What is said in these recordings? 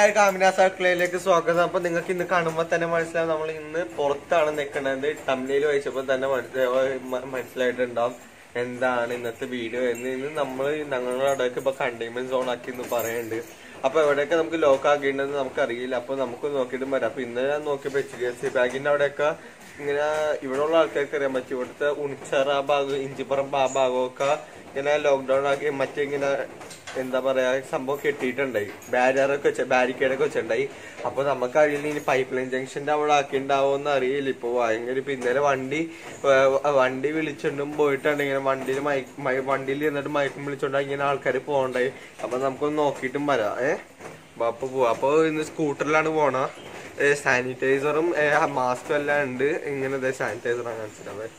hi Kamina സർക്കിളിലേക്ക് സ്വാഗതം അപ്പൊ നിങ്ങൾക്ക് ഇന്ന് കാണുമ്പോൾ തന്നെ മനസ്സിലാവും നമ്മൾ ഇന്ന് പുറത്താണ് നിൽക്കുന്നത് തമ്മിൽ വായിച്ചപ്പോൾ തന്നെ മനസ്സിലാ- മ- മനസ്സിലായിട്ടുണ്ടാവും എന്താണ് ഇന്നത്തെ വീഡിയോ എന്ന് ഇന്ന് നമ്മൾ ഞങ്ങളുടെ അവിടെയൊക്കെ ഇപ്പൊ കണ്ടെയ്ൻമെന്റ് സോൺ ആക്കി എന്ന് പറയുന്നുണ്ട് അപ്പൊ എവിടെയൊക്കെ നമുക്ക് ലോക്ക് ആക്കിയിട്ടുണ്ടെന്ന് നമുക്കറിയില്ല അപ്പൊ നമുക്ക് നോക്കിയിട്ട് വരാം അപ്പൊ ഇന്ന് ഞാൻ നോക്കിയപ്പോ എച്ച് ഡി എഫ് സി ബാങ്കിന്റെ അവിടെയൊക്കെ ഇങ്ങനെ ഇവിടെ ഉള്ള ആൾക്കാർക്ക് അറിയാൻ പറ്റും ഇവിടുത്തെ ഉണിച്ചറ ആ ഭാഗം ഇഞ്ചിപ്പുറം ആ ഭാഗമൊക്കെ ഇങ്ങനെ ലോക്ക്ഡൌൺ ആക്കി മറ്റേ ഇങ്ങനെ എന്താ പറയാ സംഭവം കെട്ടിയിട്ടുണ്ടായി ബാരിയറൊക്കെ വെച്ച ബാരിക്കേഡൊക്കെ വെച്ചിട്ടുണ്ടായി അപ്പൊ നമുക്ക് അറിയില്ല ഇനി പൈപ്പ് ലൈൻ ജംഗ്ഷന്റെ അവിടെ ആക്കിണ്ടാവോന്ന് അറിയില്ല ഇപ്പൊ ഭയങ്കര ഇപ്പൊ ഇന്നലെ വണ്ടി ഏ, വണ്ടി വിളിച്ചോണ്ടും പോയിട്ടുണ്ട് ഇങ്ങനെ വണ്ടിയിൽ മൈക്ക് വണ്ടിയിൽ ഇരുന്നിട്ട് മയക്കും വിളിച്ചോണ്ട് ഇങ്ങനെ ആൾക്കാർ പോകണ്ടായി അപ്പൊ നമുക്കൊന്ന് നോക്കിയിട്ടും വരാം ഏ അപ്പൊ പോവാ അപ്പൊ ഇന്ന് സ്കൂട്ടറിലാണ് പോണ സാനിറ്റൈസറും മാസ്കും എല്ലാം ഉണ്ട് ഇങ്ങനെ സാനിറ്റൈസർ കാണിച്ചിട്ടാവേ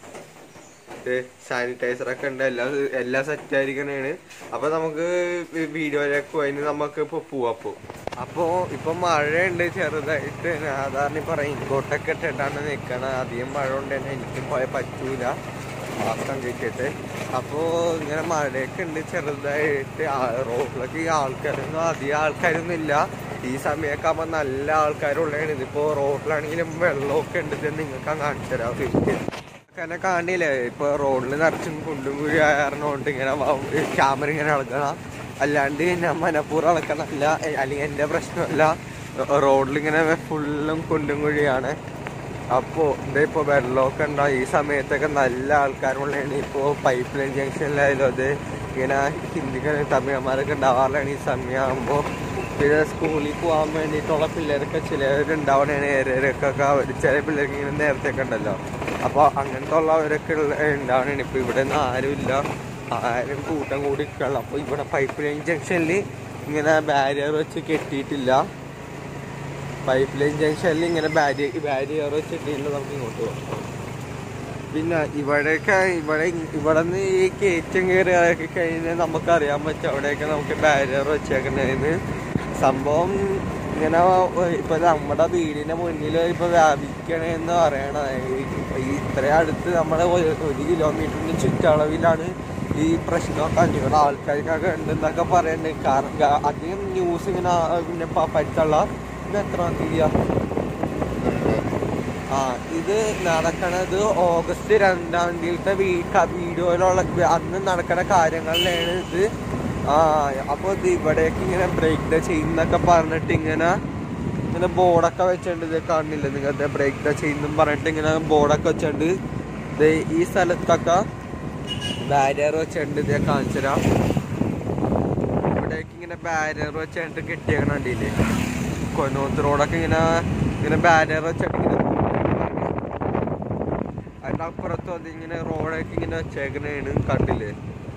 സാനിറ്റൈസർ ഒക്കെ ഉണ്ട് എല്ലാ എല്ലാ സെറ്റ് ആയിരിക്കണേണ് അപ്പൊ നമുക്ക് വീഡിയോയിലേക്ക് പോയി നമുക്ക് ഇപ്പൊ പോവാപ്പോ അപ്പോ ഇപ്പൊ മഴയുണ്ട് ചെറുതായിട്ട് സാധാരണ ഇപ്പൊ റെയിൻകോട്ടൊക്കെ ഇട്ടിട്ടാണ് നിക്കണ അധികം മഴ കൊണ്ട് തന്നെ എനിക്കും പോയ പറ്റൂല മാസ്കം കിട്ടിയിട്ട് അപ്പോ ഇങ്ങനെ മഴയൊക്കെ ഉണ്ട് ചെറുതായിട്ട് ആ- റോഡിലൊക്കെ ഈ ആൾക്കാരൊന്നും അധികം ആൾക്കാരൊന്നും ഇല്ല ഈ സമയമൊക്കെ ആകുമ്പോ നല്ല ആൾക്കാരുള്ളതാണ് ഇതിപ്പോ റോഡിലാണെങ്കിലും വെള്ളമൊക്കെ ഉണ്ട് ഇത് നിങ്ങൾക്ക് കാണിച്ചു തരാം അങ്ങനെ കാണില്ലേ ഇപ്പൊ റോഡിൽ നിറച്ചും കുണ്ടും കുഴി ആയതുകൊണ്ട് ഇങ്ങനെ ക്യാമറ ഇങ്ങനെ ഇളക്കണം അല്ലാണ്ട് ഞാൻ മനപ്പൂർവ്വം ഇളക്കണല്ല എ- അല്ലെങ്കിൽ എന്റെ പ്രശ്നമല്ല റോഡിൽ ഇങ്ങനെ ഫുള്ളും കുണ്ടും കുഴിയാണ് അപ്പോ എന്താ ഇപ്പൊ വെള്ളമൊക്കെ ഉണ്ടാവും ഈ സമയത്തൊക്കെ നല്ല ആൾക്കാരുള്ളതാണ് ഇപ്പോ പൈപ്പ് ലൈൻ ജംഗ്ഷനിലായാലും അത് ഇങ്ങനെ ഹിന്ദിക്കാർ തമിഴന്മാരൊക്കെ ഉണ്ടാവാറുള്ളതാണ് ഈ സമയമാകുമ്പോ പിന്നെ സ്കൂളിൽ പോകാൻ വേണ്ടിയിട്ടുള്ള പിള്ളേരൊക്കെ ചിലവരുണ്ടാവണേണ് ഏരിയയിലൊക്കെ അവർ ചില പിള്ളേർക്ക് ഇങ്ങനെ നേരത്തെ ഒക്കെ ഉണ്ടല്ലോ അപ്പൊ അങ്ങനത്തെ ഉള്ളവരൊക്കെ ഉണ്ടാവണേണ് ഇപ്പൊ ഇവിടെ ഒന്നും ആരുമില്ല ആരും കൂട്ടം കൂടി നിൽക്കണം അപ്പൊ ഇവിടെ പൈപ്പ് ലൈൻ ജംഗ്ഷനിൽ ഇങ്ങനെ ബാരിയർ വെച്ച് കെട്ടിയിട്ടില്ല പൈപ്പ് ലൈൻ ജംഗ്ഷനിൽ ഇങ്ങനെ ബാരിയർ ബാരിയർ വെച്ചിട്ടില്ല നമുക്ക് ഇങ്ങോട്ട് പോകാം പിന്നെ ഇവിടെയൊക്കെ ഇവിടെ ഇവിടെ നിന്ന് ഈ കയറ്റം കയറി കഴിഞ്ഞാൽ നമുക്ക് അറിയാൻ പറ്റും അവിടെയൊക്കെ നമുക്ക് ബാരിയർ വെച്ചേക്കണേന്ന് സംഭവം ഇങ്ങനെ ഇപ്പൊ നമ്മുടെ വീടിന്റെ മുന്നിൽ ഇപ്പൊ വ്യാപിക്കണേന്ന് പറയണ ഈ ഇത്രയും അടുത്ത് നമ്മുടെ ഒരു ഒരു കിലോമീറ്ററിന് ചുറ്റളവിലാണ് ഈ പ്രശ്നമൊക്കെ അഞ്ഞൂറ് ആൾക്കാർക്കൊക്കെ ഉണ്ടെന്നൊക്കെ പറയുന്നുണ്ട് കാരണം ഗ- അധികം ന്യൂസ് ഇങ്ങനെ ആ, പിന്നെ പ- പറ്റുള്ള ഇത് എത്ര തീയതിയാ ആ ഇത് നടക്കണത് ഓഗസ്റ്റ് രണ്ടാം തീയതിത്തെ വീഡിയോയിലുള്ള അന്ന് നടക്കണ കാര്യങ്ങളിലാണ് ഇത് ആ അപ്പൊ ഇത് ഇവിടേക്ക് ഇങ്ങനെ ബ്രേക്ക് ദ ചെയ്യുന്നൊക്കെ പറഞ്ഞിട്ട് ഇങ്ങനെ ഇങ്ങനെ ബോർഡൊക്കെ വെച്ചിട്ടുണ്ട് ഇത് കാണില്ല നിങ്ങൾക്ക് ബ്രേക്ക് ദ ചെയ്യുന്നും പറഞ്ഞിട്ട് ഇങ്ങനെ ബോർഡൊക്കെ വെച്ചിട്ടുണ്ട് ഇത് ഈ സ്ഥലത്തൊക്കെ ബാരിയർ വെച്ചിട്ടുണ്ട് ഇത് കാണിച്ചുതരാം ഇവിടേക്ക് ഇങ്ങനെ ബാരിയർ വെച്ചിട്ട് കെട്ടിയേക്കണ കണ്ടില്ലേ കൊന്നോത്ത് റോഡൊക്കെ ഇങ്ങനെ ഇങ്ങനെ ബാരിയർ വെച്ചിട്ട് ഇങ്ങനെ അതിന്റെ അപ്പുറത്തും അതിങ്ങനെ റോഡൊക്കെ ഇങ്ങനെ വെച്ചേക്കണേണ് കണ്ടില്ലേ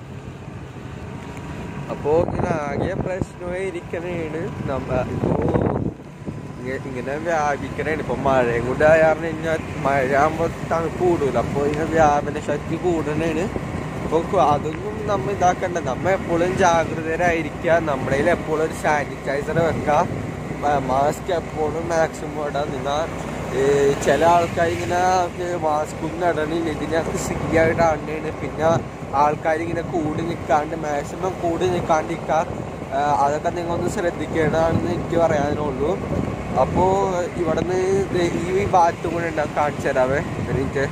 അപ്പോ ഇങ്ങനെ ആകെ പ്രശ്നമായി ഇരിക്കണേണ് നമ്മ ഇപ്പോ ഇങ്ങ- ഇങ്ങനെ വ്യാപിക്കണേണ് ഇപ്പൊ മഴയും കൂടെ ആയാറിന് കഴിഞ്ഞാൽ മഴ ആകുമ്പോ തണുപ്പ് കൂടൂല അപ്പൊ ഇങ്ങനെ വ്യാപന ശക്തി കൂടണേണ് അപ്പൊ കു- അതൊന്നും നമ്മ ഇതാക്കണ്ട നമ്മ എപ്പോഴും ജാഗ്രതരായിരിക്കുക നമ്മുടെ കയ്യിൽ എപ്പോഴും ഒരു സാനിറ്റൈസർ വെക്കാം മാസ്ക് എപ്പോഴും മാക്സിമം ഇടാൻ നിന്നാ ചില ആൾക്കാർ ഇങ്ങനെ മാസ്ക് ഒന്നും ഇടണില്ല ഇതിനകത്ത് ശരിയായിട്ട് ആണ്ടാണ് പിന്നെ ആൾക്കാർ ഇങ്ങനെ കൂടി നിൽക്കാണ്ട് മാക്സിമം കൂടി നിൽക്കാണ്ടിരിക്കുക അതൊക്കെ നിങ്ങൾ ഒന്ന് ശ്രദ്ധിക്കേണ്ടതാണെന്ന് എനിക്ക് പറയാനുള്ളൂ അപ്പോ ഇവിടുന്ന് ദേ ഈ ഭാഗത്തും കൂടെ ഉണ്ടാ കാണിച്ചു തരാവേ എനിക്ക്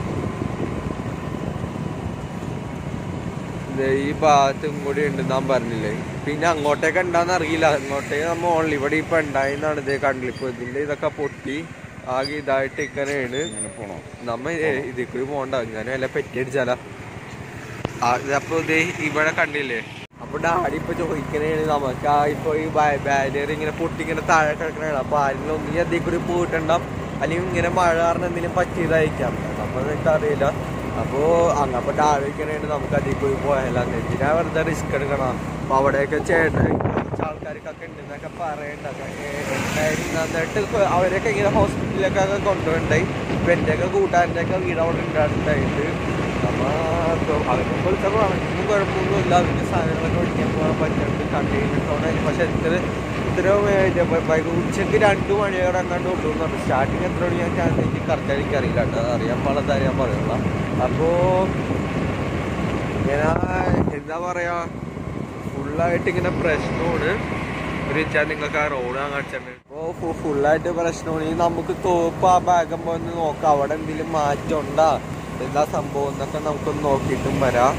ദേ ഈ ഭാഗത്തും കൂടി ഉണ്ട് ഞാൻ പറഞ്ഞില്ലേ പിന്നെ അങ്ങോട്ടേക്ക് ഉണ്ടാന്ന് അറിയില്ല അങ്ങോട്ടേക്ക് നമ്മ ഓൺലി ഇവിടെ ഇപ്പൊ ഉണ്ടായെന്നാണ് ഇതേ കണ്ടില്ല ഇപ്പൊ ഇതിന്റെ ഇതൊക്കെ പൊട്ടി ആകെ ഇതായിട്ട് ഇങ്ങനെയാണ് നമ്മ ഏ- ഇതിൽ കൂടി പോണ്ട ഞാൻ വല്ല പെറ്റിയടിച്ചാല അപ്പൊ ഇത് ഇവിടെ കണ്ടില്ലേ അപ്പൊ ഡാഡി ഇപ്പൊ ചോദിക്കണേണ് നമുക്ക് ആ ഇപ്പൊ ഈ ബാരിയർ ഇങ്ങനെ പൊട്ടി ഇങ്ങനെ താഴെ കിടക്കണേണ് അപ്പൊ ആരെങ്കിലും ഒന്നും അതിൽ കൂടി പോയിട്ടുണ്ടാവും അല്ലെങ്കിൽ ഇങ്ങനെ മഴ കാരണം എന്തെങ്കിലും പറ്റിയതായിരിക്കാം നമ്മൾ നിങ്ങൾക്ക് അറിയില്ല അപ്പോ അങ്ങ് അപ്പൊ ഡാഡി ഇരിക്കണേണ് നമുക്ക് അതിൽ കൂടി പോയാലോ എന്തിനാ വെറുതെ റിസ്ക് എടുക്കണം അപ്പൊ അവിടെയൊക്കെ ചേട്ടൻ കുറച്ച് ആൾക്കാർക്കൊക്കെ ഉണ്ടെന്നൊക്കെ പറയണ്ട എന്നിട്ട് ഇപ്പൊ അവരൊക്കെ ഇങ്ങനെ ഹോസ്പിറ്റലിലേക്കൊക്കെ കൊണ്ടുപോയിണ്ടായി ഇപ്പൊ എന്റെയൊക്കെ കൂട്ടുകാരൻ്റെ ഒക്കെ വീട് അവിടെ ഉണ്ടായിട്ടുണ്ട് നമ്മ അവർക്ക് വിളിച്ചപ്പോൾ അവനൊന്നും കുഴപ്പമൊന്നുമില്ല അവർക്ക് സാധനങ്ങളൊക്കെ മേടിക്കാൻ പോകാൻ പറ്റുന്നുണ്ട് കണ്ടെയ്ൻമെന്റ് പക്ഷെ ഇത്ര ഇത്ര ഉച്ചക്ക് രണ്ടു മണിയോടെ എങ്ങാണ്ട് കൊണ്ടുവന്നു പറഞ്ഞു സ്റ്റാർട്ടിങ് എത്ര മണി ഞാൻ എനിക്ക് കറക്റ്റ് എനിക്ക് അറിയില്ല കേട്ടോ അത് അറിയാൻ പാടില്ല അറിയാൻ പറയുള്ളൂ അപ്പോ ഇങ്ങനെ എന്താ പറയാ ഫുള്ളായിട്ട് ഇങ്ങനെ പ്രശ്നമാണ് ഒരു വെച്ചാൽ നിങ്ങൾക്ക് ആ റോഡ് ഞാൻ കാണിച്ചിട്ടുണ്ട് ഇപ്പോൾ ഫുള്ളായിട്ട് പ്രശ്നമാണ് ഈ നമുക്ക് തോപ്പ് ആ ഭാഗം പോയി നോക്കാം അവിടെ എന്തെങ്കിലും മാറ്റം ഉണ്ടാ എന്താ സംഭവം എന്നൊക്കെ നമുക്കൊന്ന് നോക്കിയിട്ടും വരാം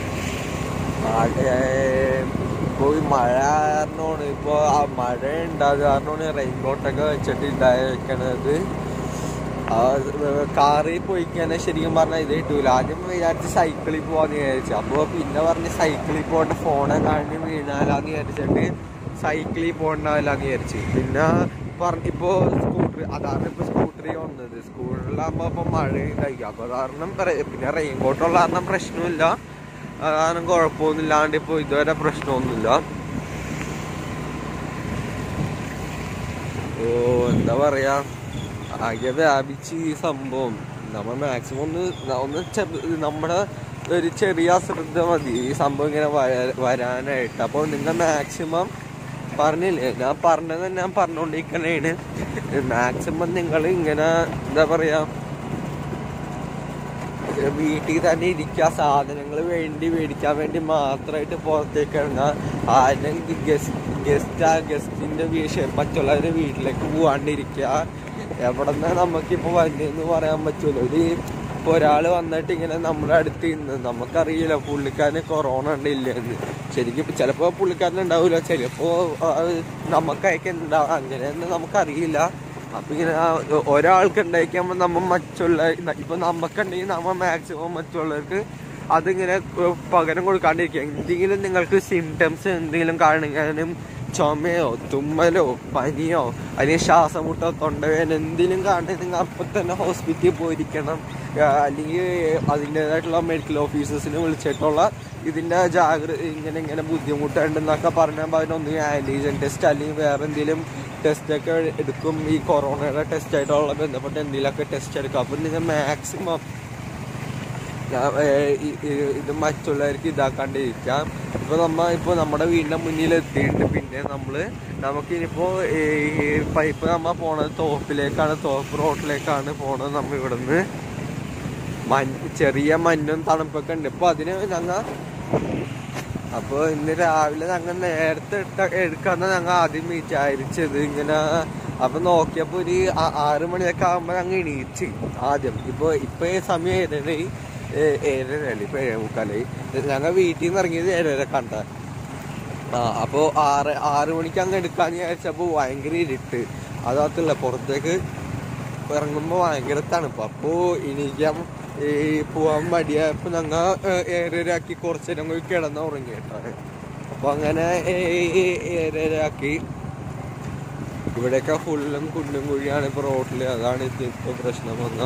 ഇപ്പോൾ ഈ മഴ കാരണമാണ് ഇപ്പോൾ ആ മഴ ഉണ്ടാകുക കാരണമാണ് റെയിൻ കോട്ടൊക്കെ വെച്ചിട്ട് ഉണ്ടായിരിക്കണത് ആ കാറിൽ പോയിക്കാനെ ശരിക്കും പറഞ്ഞാൽ ഇത് കിട്ടൂല ആദ്യം വിചാരിച്ച് സൈക്കിളിൽ പോവാന്ന് വിചാരിച്ചു അപ്പോൾ പിന്നെ പറഞ്ഞ് സൈക്കിളിൽ പോകേണ്ട ഫോണെ കാണി വീണാലാന്ന് വിചാരിച്ചിട്ട് സൈക്കിളിൽ പോകണ്ടാവില്ലാന്ന് വിചാരിച്ചു പിന്നെ പറഞ്ഞ ഇപ്പോൾ സ്കൂട്ടർ അതാണ് ഇപ്പോൾ സ്കൂട്ടറിൽ വന്നത് സ്കൂട്ടറിലാകുമ്പോൾ ഇപ്പോൾ മഴ കഴിക്കും അപ്പോൾ കാരണം റെ- പിന്നെ റെയിൻ കോട്ടുള്ള കാരണം പ്രശ്നമില്ല അത് കാരണം കുഴപ്പമൊന്നുമില്ലാണ്ട് ഇപ്പോൾ ഇതുവരെ പ്രശ്നമൊന്നുമില്ല ഓ എന്താ പറയാ ആകെ വ്യാപിച്ച് ഈ സംഭവം നമ്മൾ മാക്സിമം ഒന്ന് ന- ഒന്ന് ചെറു- നമ്മുടെ ഒരു ചെറിയ അശ്രദ്ധ മതി ഈ സംഭവം ഇങ്ങനെ വര- വരാനായിട്ട് അപ്പോൾ നിങ്ങൾ മാക്സിമം പറഞ്ഞില്ലേ ഞാൻ പറഞ്ഞത് ഞാൻ പറഞ്ഞുകൊണ്ടിരിക്കണേണ് മാക്സിമം നിങ്ങൾ ഇങ്ങനെ എന്താ പറയാ വീട്ടിൽ തന്നെ ഇരിക്കുക സാധനങ്ങൾ വേണ്ടി മേടിക്കാൻ വേണ്ടി മാത്രമായിട്ട് പുറത്തേക്ക് ഇറങ്ങുക ആരും ഗസ്റ്റ് ഗസ്റ്റ് ആ ഗസ്റ്റിന്റെ മറ്റുള്ളവരുടെ വീട്ടിലേക്ക് പോവാണ്ടിരിക്കുക എവിടെ നിന്ന് നമുക്കിപ്പോ വന്നതെന്ന് പറയാൻ പറ്റൂല ഒരു ഇപ്പൊ ഒരാള് വന്നിട്ട് ഇങ്ങനെ നമ്മുടെ അടുത്ത് ഇന്ന് നമുക്കറിയില്ല പുള്ളിക്കാരന് കൊറോണ ഉണ്ടില്ലെന്ന് ശരിക്കും ചിലപ്പോ പുള്ളിക്കാരൻ ഉണ്ടാവില്ല ചിലപ്പോ ആ, നമുക്കൊക്കെ ഉണ്ടാവും അങ്ങനെയൊന്നും നമുക്കറിയില്ല അപ്പൊ ഇങ്ങനെ ആ ഒരാൾക്ക് ഉണ്ടായിരിക്കുമ്പോ നമ്മ മറ്റുള്ള ഇപ്പൊ നമുക്കുണ്ടെങ്കിൽ നമ്മ മാക്സിമം മറ്റുള്ളവർക്ക് അതിങ്ങനെ ഏഹ് പകരം കൊടുക്കാണ്ടിരിക്കുക എന്തെങ്കിലും നിങ്ങൾക്ക് സിംറ്റംസ് എന്തെങ്കിലും കാണുകയാനും ചുമയോ തുമ്മലോ പനിയോ അല്ലെങ്കിൽ ശ്വാസം മുട്ടോ തൊണ്ടവേദന എന്തെങ്കിലും കാണുന്നത് നിങ്ങൾ അപ്പൊ തന്നെ ഹോസ്പിറ്റലിൽ പോയിരിക്കണം ആ, അല്ലെങ്കിൽ അതിൻ്റെതായിട്ടുള്ള മെഡിക്കൽ ഓഫീസേഴ്സിനെ വിളിച്ചിട്ടുള്ള ഇതിന്റെ ജാഗ്രത ഇങ്ങനെ ഇങ്ങനെ ബുദ്ധിമുട്ടുണ്ടെന്നൊക്കെ പറഞ്ഞാൽ അതിനൊന്ന് ആന്റിജൻ ടെസ്റ്റ് അല്ലെങ്കിൽ വേറെ എന്തെങ്കിലും ടെസ്റ്റ് ഒക്കെ എടുക്കും ഈ കൊറോണയുടെ ടെസ്റ്റ് ആയിട്ടുള്ള ബന്ധപ്പെട്ട് എന്തെങ്കിലുമൊക്കെ ടെസ്റ്റ് എടുക്കും അപ്പം നിങ്ങൾ മാക്സിമം ഞാൻ, ഏ, ഇ- ഇ- ഇത് മറ്റുള്ളവർക്ക് ഇതാക്കാണ്ടിരിക്കാം ഇപ്പൊ നമ്മ ഇപ്പൊ നമ്മുടെ വീടിന്റെ മുന്നിൽ എത്തിയിട്ടുണ്ട് പിന്നെ നമ്മള് നമുക്ക് ഇനിയിപ്പോ ഇപ്പൊ നമ്മ പോണത് തോപ്പിലേക്കാണ് തോപ്പ് റോഡിലേക്കാണ് പോണത് നമ്മ ഇവിടുന്ന് മഞ്ഞ് ചെറിയ മഞ്ഞും തണുപ്പൊക്കെ ഉണ്ട് ഇപ്പൊ അതിന് ഞങ്ങ അപ്പൊ ഇന്ന് രാവിലെ ഞങ്ങൾ നേരത്തെ ഇട്ട എടുക്കാന്ന ഞങ്ങൾ ആദ്യം വിചാരിച്ചത് ഇങ്ങനെ അപ്പൊ നോക്കിയപ്പോ ഒരു ആ- ആറ് മണിയൊക്കെ ആകുമ്പോ ഞങ്ങൾ എണീച്ച് ആദ്യം ഇപ്പൊ ഇപ്പൊ ഈ സമയം ഏഴര ഏഴരല്ലേ ഇപ്പൊ ഏഴേ മുക്കാലായി ഞങ്ങൾ വീട്ടിൽ നിന്ന് ഇറങ്ങിയത് ഏഴര കണ്ട ആ അപ്പോ ആറ് ആറ് മണിക്ക് അങ്ങ് എടുക്കാന്ന് വിചാരിച്ചപ്പോ ഭയങ്കര ഇരുട്ട് അതകത്തില്ല പുറത്തേക്ക് ഇറങ്ങുമ്പോ ഭയങ്കര തണുപ്പ് അപ്പോ എനിക്കാം ഈ പോവാൻ മടിയായപ്പോ ഞങ്ങ ഏഴരയാക്കി കുറച്ച് നേരം കൂടി കിടന്ന് ഉറങ്ങിയിട്ടാണ് അപ്പൊ അങ്ങനെ ഏഴരയാക്കി ഇവിടെയൊക്കെ ഫുള്ളും കുണ്ടും കുഴിയാണ് ഇപ്പൊ റോഡില് അതാണ് ഇത് ഇപ്പൊ പ്രശ്നം വന്ന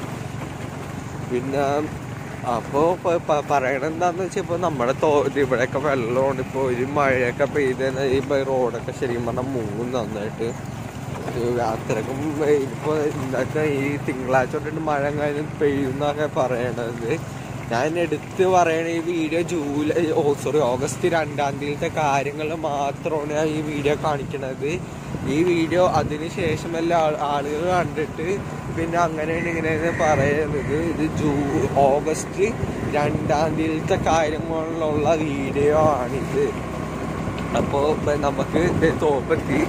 പിന്നെ അപ്പോ പ- പ- പറയണ എന്താന്ന് വെച്ചാൽ ഇപ്പൊ നമ്മുടെ തോ ഇത് ഇവിടെയൊക്കെ വെള്ളമുണ്ട് ഇപ്പൊ ഒരു മഴയൊക്കെ പെയ്ത് ഈ റോഡൊക്കെ ശരിക്കും പറഞ്ഞാൽ മൂന്നും നന്നായിട്ട് അത്രക്കും ഇപ്പൊ ഇന്നത്തെ ഈ തിങ്കളാഴ്ച തൊട്ടിട്ട് മഴ കഴിഞ്ഞ് പെയ്യുന്നൊക്കെ പറയണത് ഞാൻ എടുത്ത് പറയണ ഈ video July oh sorry August രണ്ടാം തീയതിയിലത്തെ കാര്യങ്ങൾ മാത്രമാണ് ഞാൻ ഈ വീഡിയോ കാണിക്കണത് ഈ വീഡിയോ അതിന് ശേഷം എല്ലാ ആളുകൾ കണ്ടിട്ട് പിന്നെ അങ്ങനെയാണ് ഇങ്ങനെയാണ് പറയുന്നത് ഇത് ജൂ ഓഗസ്റ്റ് രണ്ടാം തീയതിയിലത്തെ കാര്യങ്ങളിലുള്ള വീഡിയോ ആണിത് അപ്പോ ഇപ്പൊ നമുക്ക് ഇത് തോപ്പെത്തി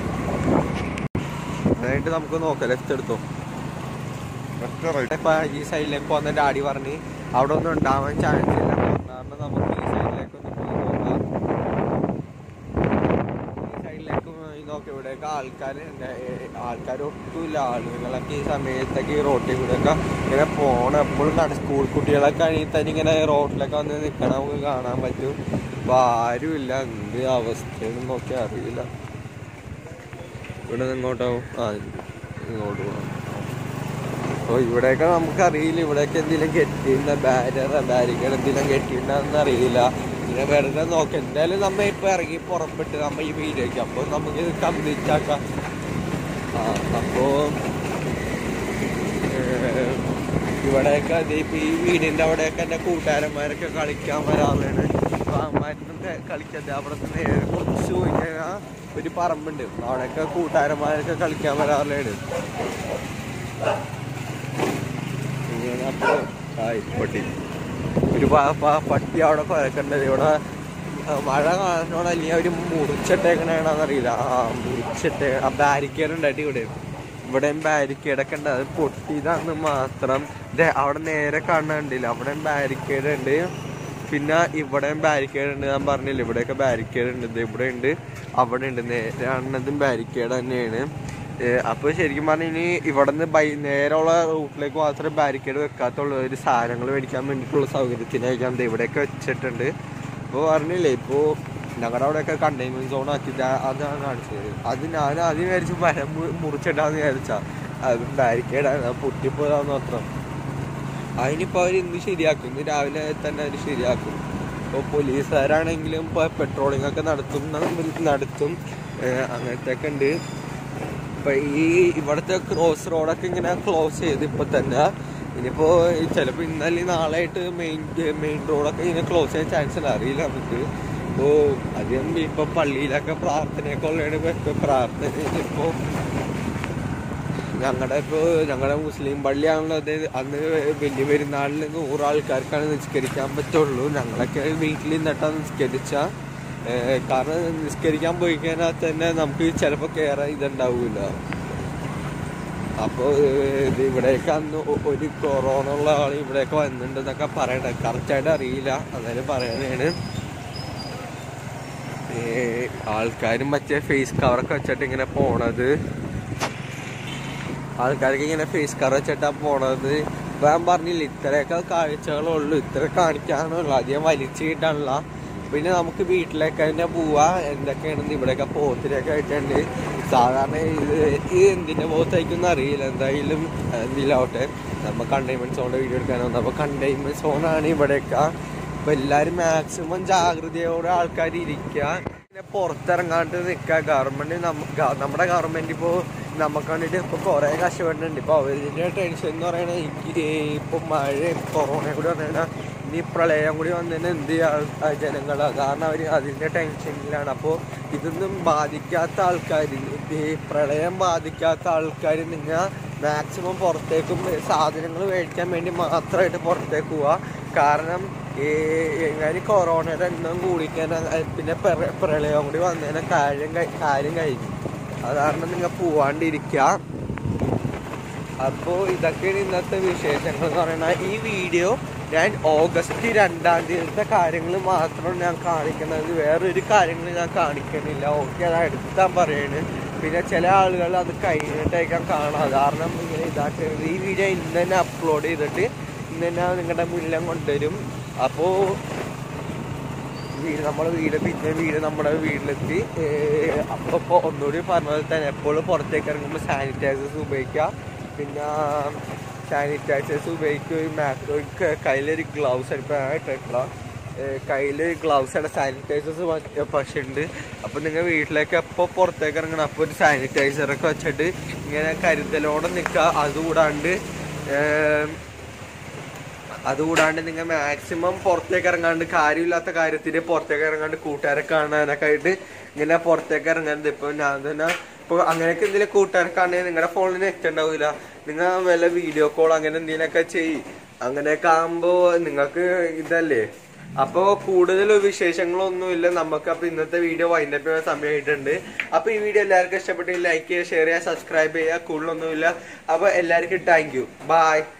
അതായിട്ട് നമുക്ക് നോക്കാം ലെഫ്റ്റ് എടുത്തോ ഇപ്പൊ ഈ സൈഡിലേക്ക് പോകുന്ന ഡാഡി പറഞ്ഞ് അവിടെ ഒന്നും ഉണ്ടാവാൻ ചാൻസ് ഇല്ല കാരണം നമുക്ക് ഈ സൈഡിലേക്ക് ഒന്ന് പോയി നോക്കാം ഈ സൈഡിലേക്ക് പോയി നോക്കാം ഇവിടെയൊക്കെ ആൾക്കാർ ആൾക്കാർ ഒട്ടുമില്ല ആളുകളൊക്കെ ഈ സമയത്തൊക്കെ ഈ റോട്ടിൽ കൂടെയൊക്കെ ഇങ്ങനെ പോണ എപ്പോഴും നട സ്കൂൾ കുട്ടികളൊക്കെ ആണെങ്കിൽ തന്നെ ഇങ്ങനെ റോഡിലൊക്കെ വന്ന് നിൽക്കണം നമുക്ക് കാണാൻ പറ്റും അപ്പൊ ആരുമില്ല എന്ത് അവസ്ഥയെന്ന് നോക്കി അറിയില്ല ഇവിടെ നിന്ന് ഇങ്ങോട്ടാവും ആ ഇങ്ങോട്ട് പോകാം അപ്പോൾ ഇവിടെയൊക്കെ നമുക്കറിയില്ല ഇവിടെയൊക്കെ എന്തെങ്കിലും കെട്ടിയിരുന്ന ബാരിയർ ബാരിക്കേഡ് എന്തെങ്കിലും കെട്ടിയിട്ടുണ്ടെന്ന് അറിയില്ല പിന്നെ വെറുതെ നോക്കാം എന്തായാലും നമ്മ ഇപ്പൊ ഇറങ്ങി പുറപ്പെട്ട് നമ്മ ഈ വീഡിയോക്ക് അപ്പോൾ നമുക്ക് ഇത് കംപ്ലീറ്റ് ആക്കാം ആ അപ്പോ ഏഹ്, ഇവിടെയൊക്കെ ദേ ഇപ്പൊ ഈ വീടിന്റെ അവിടെയൊക്കെ എന്റെ കൂട്ടുകാരന്മാരൊക്കെ കളിക്കാൻ വരാറുണ്ട് അപ്പൊ അവന്മാരൊന്നും ക- കളിക്കാതെ അവിടെ നിന്ന് നേരെ കുറച്ച് പോയി കഴിഞ്ഞാൽ ഒരു പറമ്പുണ്ട് അവിടെയൊക്കെ കൂട്ടുകാരന്മാരൊക്കെ കളിക്കാൻ വരാറുണ്ട് ഇങ്ങനെ അപ്പൊ ആയി പട്ടി ഒരു പ- പ- പട്ടി അവിടെ കുഴക്കണ്ടത് ഇവിടെ മഴ കാണോട് അല്ലെങ്കിൽ അവര് മുറിച്ചിട്ടേക്കണേണെന്നറിയില്ല ആ മുറിച്ചിട്ട് ആ ബാരിക്കേഡ് ഉണ്ടായിട്ട് ഇവിടെ ഇവിടെയും ബാരിക്കേഡ് ഒക്കെ ഉണ്ട് അത് പൊട്ടിയതാന്ന് മാത്രം ദേ അവിടെ നേരെ കാണുന്നുണ്ടില്ല അവിടെയും ബാരിക്കേഡ് ഉണ്ട് പിന്നെ ഇവിടെയും ബാരിക്കേഡ് ഉണ്ട് ഞാൻ പറഞ്ഞില്ല ഇവിടെയൊക്കെ ബാരിക്കേഡ് ഉണ്ട് ദേ ഇവിടെ ഉണ്ട് അവിടെ ഉണ്ട് നേരെ കാണുന്നതും ബാരിക്കേഡ് തന്നെയാണ് ഏഹ് അപ്പൊ ശരിക്കും പറഞ്ഞാൽ ഇനി ഇവിടെ നിന്ന് ബൈ നേരെയുള്ള റൂട്ടിലേക്ക് മാത്രമേ ബാരിക്കേഡ് വെക്കാത്തുള്ളൂ ഒരു സാധനങ്ങൾ മേടിക്കാൻ വേണ്ടിയിട്ടുള്ള സൗകര്യത്തിനായിരിക്കാം ദേ ഇവിടെയൊക്കെ വെച്ചിട്ടുണ്ട് ഇപ്പോൾ പറഞ്ഞില്ലേ ഇപ്പോൾ ഞങ്ങളുടെ അവിടെയൊക്കെ കണ്ടെയ്ൻമെന്റ് സോൺ ആക്കി ദാ- അതാണ് കാണിച്ചത് അത് ഞാൻ ആദ്യം വിചാരിച്ചു മരം മു- മുറിച്ചിട്ടാന്ന് വിചാരിച്ചാ അത് ബാരിക്കേഡാണ് പൊട്ടിപ്പോയതാന്ന് മാത്രം അതിനിപ്പോൾ അവർ ഇന്ന് ശരിയാക്കും ഇന്ന് രാവിലെ തന്നെ അവർ ശരിയാക്കും ഇപ്പോൾ പോലീസുകാരാണെങ്കിലും ഇപ്പോൾ പെട്രോളിംഗ് ഒക്കെ നടത്തും ന- നടത്തും ഏഹ് അങ്ങനത്തെ ഒക്കെ ഉണ്ട് ഇപ്പൊ ഈ ഇവിടുത്തെ ക്രോസ് റോഡൊക്കെ ഇങ്ങനെ ക്ലോസ് ചെയ്ത് ഇപ്പൊ തന്നെ ഇനിയിപ്പോ ചിലപ്പോ ഇന്നലെ നാളെ ആയിട്ട് മെയിൻ മെയിൻ റോഡൊക്കെ ഇങ്ങനെ ക്ലോസ് ചെയ്യാൻ ചാൻസ് ഉണ്ട് അറിയില്ല നമുക്ക് ഇപ്പോ അധികം ഇപ്പൊ പള്ളിയിലൊക്കെ പ്രാർത്ഥനയൊക്കെ ഉള്ളതാണ് ഇപ്പൊ പ്രാർത്ഥന ഇപ്പോ ഞങ്ങളുടെ ഇപ്പോ ഞങ്ങളുടെ മുസ്ലിം പള്ളിയാണല്ലോ അത് അന്ന് വലിയ പെരുന്നാളിൽ നൂറ് ആൾക്കാർക്കാണ് നിസ്കരിക്കാൻ പറ്റുള്ളൂ ഞങ്ങളൊക്കെ വീട്ടിൽ നിന്നിട്ടാണ് നിസ്കരിച്ച കാരണം നിസ്കരിക്കാൻ പോയി കഴിഞ്ഞാൽ തന്നെ നമുക്ക് ചിലപ്പോ കയറാൻ ഇതുണ്ടാവൂല അപ്പൊ ഏഹ്, ഇത് ഇവിടേക്ക് അന്ന് ഒ- ഒരു കൊറോണ ഉള്ള ആൾ ഇവിടേക്ക് വന്നിട്ടുണ്ടെന്നൊക്കെ പറയണേ കറക്റ്റായിട്ട് അറിയില്ല എന്നാലും പറയണേണ് ആൾക്കാരും മറ്റേ ഫേസ് കവറൊക്കെ വെച്ചിട്ട് ഇങ്ങനെ പോണത് ആൾക്കാർക്ക് ഇങ്ങനെ ഫേസ് കവർ വെച്ചിട്ടാ പോണത് ഇപ്പൊ ഞാൻ പറഞ്ഞില്ല ഇത്രയൊക്കെ കാഴ്ചകളുള്ളൂ ഇത്ര കാണിക്കാനുള്ളൂ അധികം വലിച്ചു കിട്ടാനുള്ള പിന്നെ നമുക്ക് വീട്ടിലേക്ക് തന്നെ പോവാ എന്തൊക്കെയാണെന്ന് ഇവിടെയൊക്കെ പോത്തിനൊക്കെ ആയിട്ടുണ്ട് സാധാരണ ഇത് ഇത് എന്തിന്റെ പോത്തായിരിക്കും അറിയില്ല എന്തായാലും എന്തിലാവട്ടെ നമ്മ കണ്ടെയ്ൻമെന്റ് സോണിന്റെ വീഡിയോ എടുക്കാൻ വന്നു അപ്പൊ കണ്ടെയ്ൻമെന്റ് സോണാണ് ഇവിടെയൊക്കെ അപ്പൊ എല്ലാരും മാക്സിമം ജാഗ്രതയോടെ ആൾക്കാർ ഇരിക്കുക പിന്നെ പുറത്തിറങ്ങാണ്ട് നിൽക്കുക ഗവൺമെന്റ് നമ്മുടെ ഗവൺമെന്റ് ഇപ്പോ നമുക്ക് വേണ്ടിട്ട് ഇപ്പൊ കുറെ കഷ്ടപ്പെടുന്നുണ്ട് ഇപ്പൊ അവരുടെ ടെൻഷൻ എന്ന് പറയുന്നത് എനിക്ക് ഇപ്പൊ മഴ കൊറോണ കൂടി വന്നതിനാ ഇനി പ്രളയം കൂടി വന്നതിന് എന്ത് ചെയ്യാ ജനങ്ങളാ കാരണം അവര് അതിന്റെ ടെൻഷനിലാണ് അപ്പോ ഇതൊന്നും ബാധിക്കാത്ത ആൾക്കാർ ഈ പ്രളയം ബാധിക്കാത്ത ആൾക്കാർ നിങ്ങൾ മാക്സിമം പുറത്തേക്കും സാധനങ്ങൾ മേടിക്കാൻ വേണ്ടി മാത്രമായിട്ട് പുറത്തേക്ക് പോവാ കാരണം ഈ എങ്ങനെ കൊറോണയുടെ എണ്ണം കൂടിക്കാൻ പിന്നെ പ്ര- പ്രളയം കൂടി വന്നതിനെ കാര്യം കഴി- കാര്യം കഴിഞ്ഞു അത് കാരണം നിങ്ങൾ പോവാണ്ടിരിക്കുക അപ്പോൾ ഇതൊക്കെയാണ് ഇന്നത്തെ വിശേഷങ്ങൾ എന്ന് പറയുന്നത് ഈ വീഡിയോ ഞാൻ ഓഗസ്റ്റ് രണ്ടാം തീയതിത്തെ കാര്യങ്ങൾ മാത്രം ഞാൻ കാണിക്കുന്നത് വേറൊരു കാര്യങ്ങൾ ഞാൻ കാണിക്കണില്ല ഓക്കെ അത് എടുത്താൻ പറയാണ് പിന്നെ ചില ആളുകൾ അത് കഴിഞ്ഞിട്ടേക്കാൻ കാണാം കാരണം ഇങ്ങനെ ഇതാക്കുന്നത് ഈ വീഡിയോ ഇന്ന് തന്നെ അപ്ലോഡ് ചെയ്തിട്ട് ഇന്ന് തന്നെ നിങ്ങളുടെ മുന്നിലും കൊണ്ടുവരും അപ്പോൾ വീട് നമ്മളെ വീട് പിന്നെ വീട് നമ്മുടെ വീട്ടിലെത്തി അപ്പോൾ ഇപ്പോൾ ഒന്നുകൂടി പറഞ്ഞ തന്നെ എപ്പോഴും പുറത്തേക്ക് ഇറങ്ങുമ്പോൾ സാനിറ്റൈസേഴ്സ് ഉപയോഗിക്കുക പിന്നെ സാനിറ്റൈസേഴ്സ് ഉപയോഗിക്കുകയും മാക്രോ കയ്യിലൊരു ഗ്ലൗസ് എടുക്കാനായിട്ടില്ല കയ്യിൽ ഗ്ലൗസ് ആണ് സാനിറ്റൈസേഴ്സ് പക്ഷേ ഉണ്ട് അപ്പോൾ നിങ്ങൾ വീട്ടിലേക്ക് എപ്പോൾ പുറത്തേക്ക് ഇറങ്ങണം അപ്പോൾ ഒരു സാനിറ്റൈസറൊക്കെ വെച്ചിട്ട് ഇങ്ങനെ കരുതലോടെ നിൽക്കുക അതുകൂടാണ്ട് ഏം, അതുകൂടാണ്ട് നിങ്ങൾ മാക്സിമം പുറത്തേക്ക് ഇറങ്ങാണ്ട് കാര്യമില്ലാത്ത കാര്യത്തിന് പുറത്തേക്ക് ഇറങ്ങാണ്ട് കൂട്ടുകാരെ കാണാനൊക്കെ ആയിട്ട് ഇങ്ങനെ പുറത്തേക്ക് ഇറങ്ങാണ്ട് ഇപ്പൊ ഞാൻ തന്നെ ഇപ്പൊ അങ്ങനെയൊക്കെ എന്തെങ്കിലും കൂട്ടുകാരെ കാണുകയും നിങ്ങളുടെ ഫോണിൽ നെറ്റ് ഉണ്ടാവില്ല നിങ്ങൾ വല്ല വീഡിയോ കോൾ അങ്ങനെ എന്തെങ്കിലുമൊക്കെ ചെയ്യും അങ്ങനെയൊക്കെ ആകുമ്പോ നിങ്ങൾക്ക് ഇതല്ലേ അപ്പോ കൂടുതൽ വിശേഷങ്ങളൊന്നുമില്ല നമുക്ക് അപ്പൊ ഇന്നത്തെ വീഡിയോ വൈൻഡപ്പ് ചെയ്യാൻ സമയമായിട്ടുണ്ട് അപ്പൊ ഈ വീഡിയോ എല്ലാവർക്കും ഇഷ്ടപ്പെട്ടെങ്കിൽ ലൈക്ക് ചെയ്യുക ഷെയർ ചെയ്യുക സബ്സ്ക്രൈബ് ചെയ്യുക കൂടുതലൊന്നുമില്ല അപ്പൊ എല്ലാവർക്കും താങ്ക് യു ബൈ